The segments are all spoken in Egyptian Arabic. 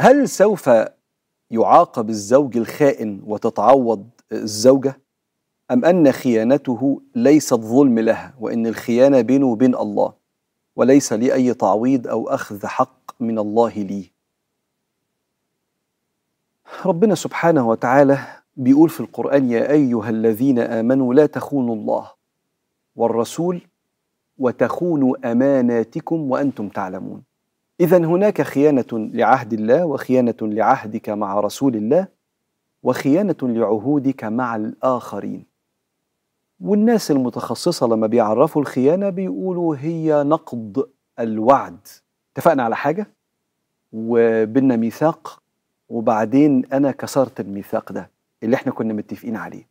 هل سوف يعاقب الزوج الخائن وتتعوض الزوجة أم أن خيانته ليست ظلم لها وإن الخيانة بينه وبين الله وليس لي أي تعويض أو أخذ حق من الله لي ربنا سبحانه وتعالى بيقول في القرآن يا أيها الذين آمنوا لا تخونوا الله والرسول وتخونوا أماناتكم وأنتم تعلمون إذا هناك خيانة لعهد الله وخيانة لعهدك مع رسول الله وخيانة لعهودك مع الآخرين والناس المتخصصة لما بيعرفوا الخيانة بيقولوا هي نقض الوعد اتفقنا على حاجة وبينا ميثاق وبعدين أنا كسرت الميثاق ده اللي احنا كنا متفقين عليه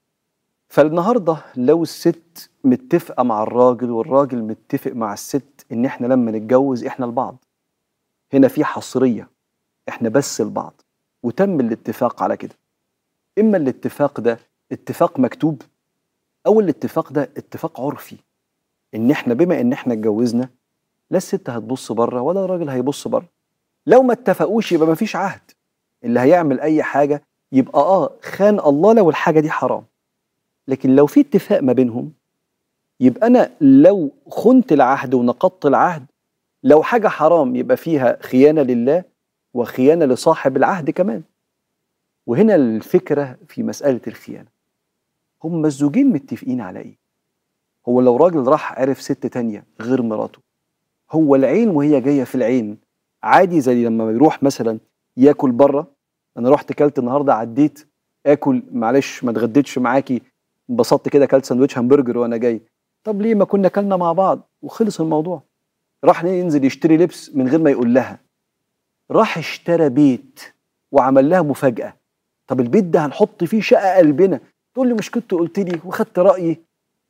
فالنهارده لو الست متفقه مع الراجل والراجل متفق مع الست ان احنا لما نتجوز احنا لبعض هنا في حصريه احنا بس لبعض وتم الاتفاق على كده اما الاتفاق ده اتفاق مكتوب او الاتفاق ده اتفاق عرفي ان احنا بما ان احنا اتجوزنا لا الست هتبص بره ولا الراجل هيبص بره لو ما اتفقوش يبقى ما فيش عهد اللي هيعمل اي حاجه يبقى اه خان الله لو الحاجه دي حرام لكن لو في اتفاق ما بينهم يبقى انا لو خنت العهد ونقضت العهد لو حاجه حرام يبقى فيها خيانه لله وخيانه لصاحب العهد كمان وهنا الفكره في مساله الخيانه هم الزوجين متفقين على ايه هو لو راجل راح عرف ست تانية غير مراته هو العين وهي جايه في العين عادي زي لما يروح مثلا ياكل بره انا رحت كلت النهارده عديت اكل معلش ما اتغديتش معاكي انبسطت كده اكلت سندوتش همبرجر وانا جاي طب ليه ما كنا كلنا مع بعض وخلص الموضوع راح ينزل يشتري لبس من غير ما يقول لها راح اشترى بيت وعمل لها مفاجاه طب البيت ده هنحط فيه شقه قلبنا تقول لي مش كنت قلت لي وخدت رايي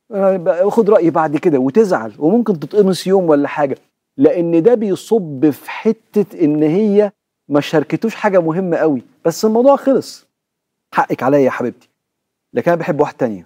وخد رايي بعد كده وتزعل وممكن تتقمص يوم ولا حاجه لان ده بيصب في حته ان هي ما شاركتوش حاجه مهمه قوي بس الموضوع خلص حقك عليا يا حبيبتي لكن انا بحب واحده تانية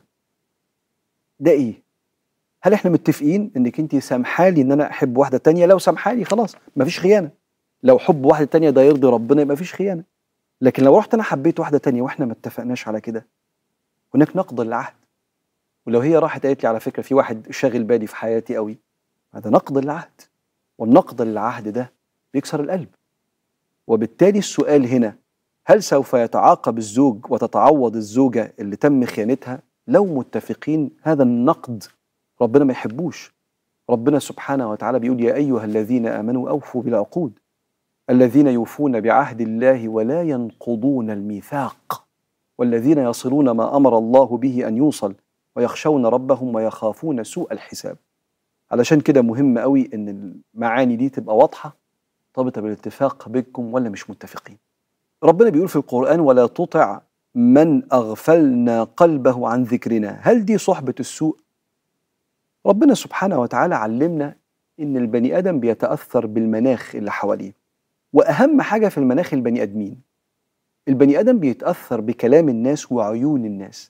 ده ايه هل احنا متفقين انك انت سامحالي ان انا احب واحده تانية لو سامحالي خلاص مفيش خيانه لو حب واحده تانية ده يرضي ربنا يبقى مفيش خيانه لكن لو رحت انا حبيت واحده تانية واحنا ما اتفقناش على كده هناك نقض للعهد ولو هي راحت قالت لي على فكره في واحد شاغل بالي في حياتي قوي هذا نقض للعهد والنقض للعهد ده بيكسر القلب وبالتالي السؤال هنا هل سوف يتعاقب الزوج وتتعوض الزوجة اللي تم خيانتها لو متفقين هذا النقد ربنا ما يحبوش ربنا سبحانه وتعالى بيقول يا أيها الذين آمنوا أوفوا بالعقود الذين يوفون بعهد الله ولا ينقضون الميثاق والذين يصلون ما أمر الله به أن يوصل ويخشون ربهم ويخافون سوء الحساب علشان كده مهم قوي ان المعاني دي تبقى واضحه مرتبطه بالاتفاق بينكم ولا مش متفقين ربنا بيقول في القرآن ولا تطع من أغفلنا قلبه عن ذكرنا هل دي صحبة السوء؟ ربنا سبحانه وتعالى علمنا إن البني آدم بيتأثر بالمناخ اللي حواليه وأهم حاجة في المناخ البني آدمين البني آدم بيتأثر بكلام الناس وعيون الناس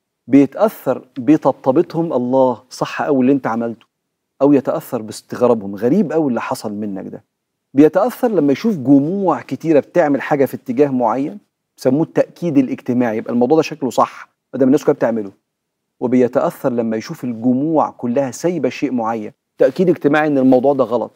بيتأثر بطبطبتهم الله صح أوي اللي أنت عملته أو يتأثر باستغرابهم غريب أوي اللي حصل منك ده بيتاثر لما يشوف جموع كتيره بتعمل حاجه في اتجاه معين سموه التاكيد الاجتماعي يبقى الموضوع ده شكله صح ما دام الناس كلها بتعمله وبيتاثر لما يشوف الجموع كلها سايبه شيء معين تاكيد اجتماعي ان الموضوع ده غلط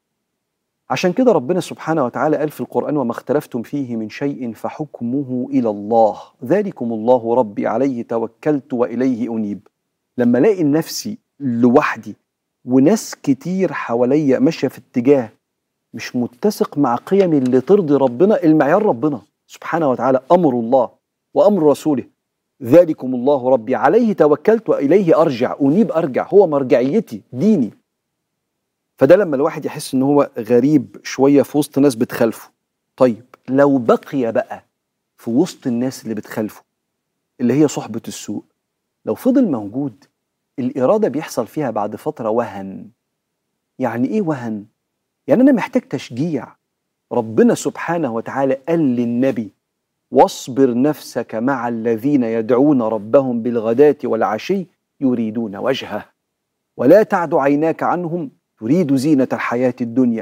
عشان كده ربنا سبحانه وتعالى قال في القرآن وما اختلفتم فيه من شيء فحكمه إلى الله ذلكم الله ربي عليه توكلت وإليه أنيب لما الاقي نفسي لوحدي وناس كتير حواليا ماشية في اتجاه مش متسق مع قيمي اللي ترضي ربنا المعيار ربنا سبحانه وتعالى امر الله وامر رسوله ذلكم الله ربي عليه توكلت واليه ارجع انيب ارجع هو مرجعيتي ديني فده لما الواحد يحس ان هو غريب شويه في وسط ناس بتخالفه طيب لو بقي بقى في وسط الناس اللي بتخالفه اللي هي صحبه السوء لو فضل موجود الاراده بيحصل فيها بعد فتره وهن يعني ايه وهن يعني أنا محتاج تشجيع ربنا سبحانه وتعالى قال للنبي واصبر نفسك مع الذين يدعون ربهم بالغداة والعشي يريدون وجهه ولا تعد عيناك عنهم تريد زينة الحياة الدنيا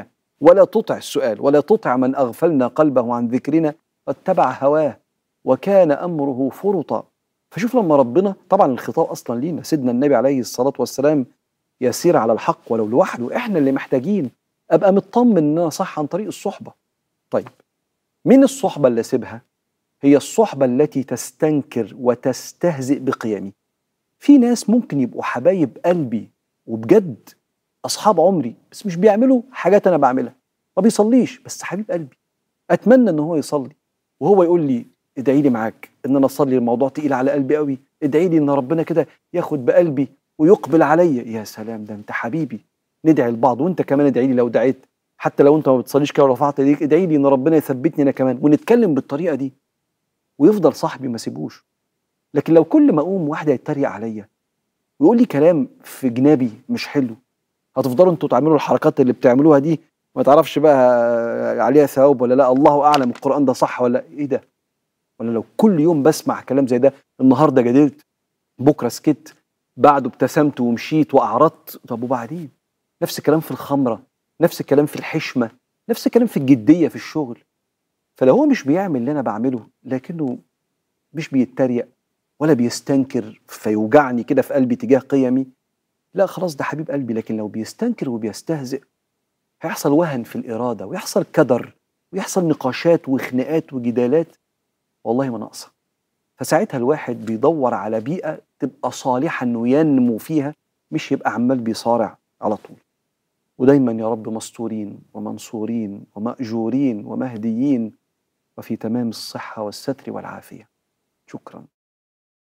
ولا تطع السؤال ولا تطع من اغفلنا قلبه عن ذكرنا واتبع هواه وكان امره فرطا فشوف لما ربنا طبعا الخطاب اصلا لينا سيدنا النبي عليه الصلاه والسلام يسير على الحق ولو لوحده احنا اللي محتاجين ابقى مطمن ان انا صح عن طريق الصحبه طيب مين الصحبه اللي اسيبها هي الصحبه التي تستنكر وتستهزئ بقيمي في ناس ممكن يبقوا حبايب قلبي وبجد اصحاب عمري بس مش بيعملوا حاجات انا بعملها ما بيصليش بس حبيب قلبي اتمنى ان هو يصلي وهو يقول لي ادعي لي معاك ان انا اصلي الموضوع تقيل على قلبي قوي ادعي لي ان ربنا كده ياخد بقلبي ويقبل عليا يا سلام ده انت حبيبي ندعي لبعض وانت كمان ادعي لي لو دعيت حتى لو انت ما بتصليش كده ورفعت ايديك ادعي لي ان ربنا يثبتني انا كمان ونتكلم بالطريقه دي ويفضل صاحبي ما سيبوش لكن لو كل ما اقوم واحد يتريق عليا ويقول لي كلام في جنابي مش حلو هتفضلوا انتوا تعملوا الحركات اللي بتعملوها دي ما تعرفش بقى عليها ثواب ولا لا الله اعلم القران ده صح ولا ايه ده ولا لو كل يوم بسمع كلام زي ده النهارده جادلت بكره سكت بعده ابتسمت ومشيت واعرضت طب وبعدين نفس الكلام في الخمره نفس الكلام في الحشمه نفس الكلام في الجديه في الشغل فلو هو مش بيعمل اللي انا بعمله لكنه مش بيتريق ولا بيستنكر فيوجعني كده في قلبي تجاه قيمي لا خلاص ده حبيب قلبي لكن لو بيستنكر وبيستهزئ هيحصل وهن في الإرادة ويحصل كدر ويحصل نقاشات وخناقات وجدالات والله ما ناقصة فساعتها الواحد بيدور على بيئة تبقى صالحة إنه ينمو فيها مش يبقى عمال بيصارع على طول ودايما يا رب مستورين ومنصورين ومأجورين ومهديين وفي تمام الصحة والستر والعافية شكرا